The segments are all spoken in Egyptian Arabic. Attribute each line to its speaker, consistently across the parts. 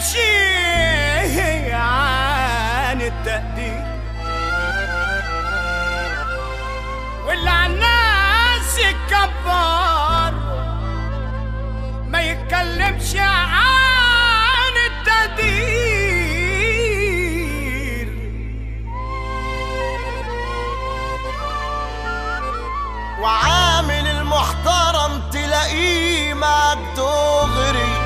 Speaker 1: يتكلمش عن التقدير واللي على الناس يتكبر ما يتكلمش عن التقدير
Speaker 2: وعامل المحترم تلاقيه معك دغري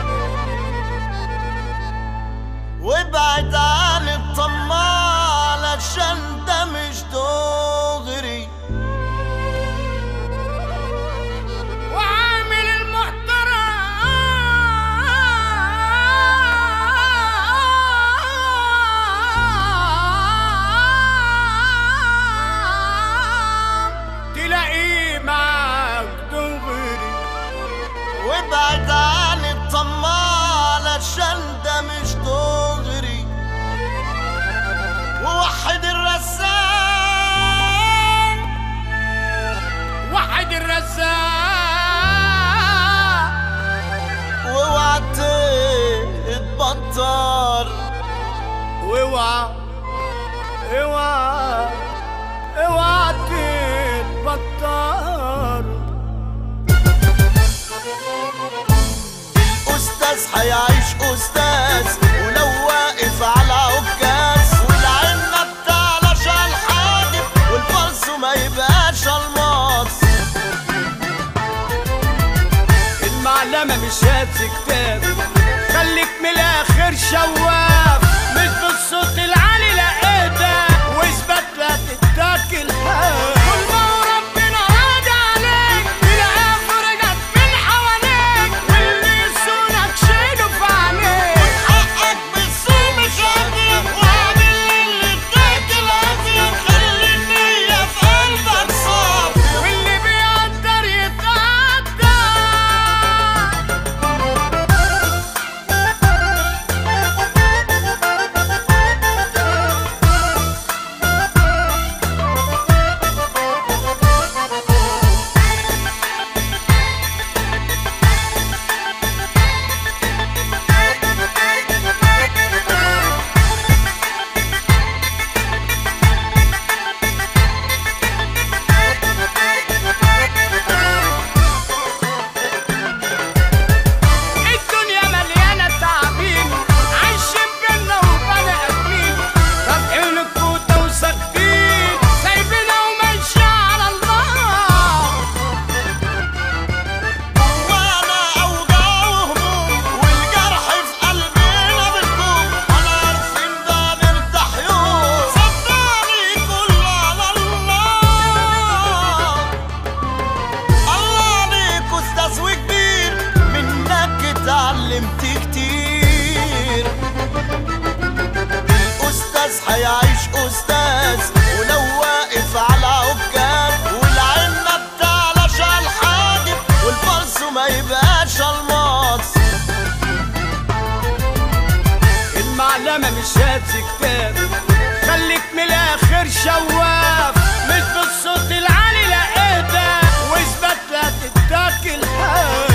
Speaker 2: وابعد عن الطماع علشان ده مش دغري
Speaker 1: وعامل المحترم تلاقيه معك دغري
Speaker 2: وابعد عن الطماع علشان ده مش دغري ووحد الرسام
Speaker 1: وحد الرزاق
Speaker 2: واوعى تتبطر
Speaker 1: واوعى اوعى اوعى تتبطر
Speaker 2: استاذ هيعيش استاذ ولو واقف على عكاز والعلة بتعلى الحاجب والفرس ما يبقاش الماس
Speaker 1: المعلمة مش هات كتاب خليك من الاخر شواف مش بالصوت العالي لا اهدى واثبت لا تتاكل حال كل ما هو ربنا راضي عليك تلاقيها فرجت من حواليك واللي يسونك شيله في عينيك
Speaker 2: حقك بالصوم مش قادر واعمل اللي اداك العافية خلي النية في قلبك صافية
Speaker 1: واللي بيقدر يتقدر الدنيا مليانة تعابين عايشين بينا وبني آدمين فاتحين الكوتة وساكتين سايبينها وماشية على الله
Speaker 2: وانا اوجاع وهموم والجرح في قلبنا بتكون انا عارفين ده نرتاح يوم صدقني كله على الله الله عليك استاذ وكبير منك اتعلمت كتير الاستاذ هيعيش استاذ ولو واقف على عكاب والعلة بتعلى الحاجب والفرس ما يبقاش الماس
Speaker 1: المعلمة مش هات كتاب خليك من الآخر شواف مش بالصوت العالي لا اهدى واثبت لا تتاكل حال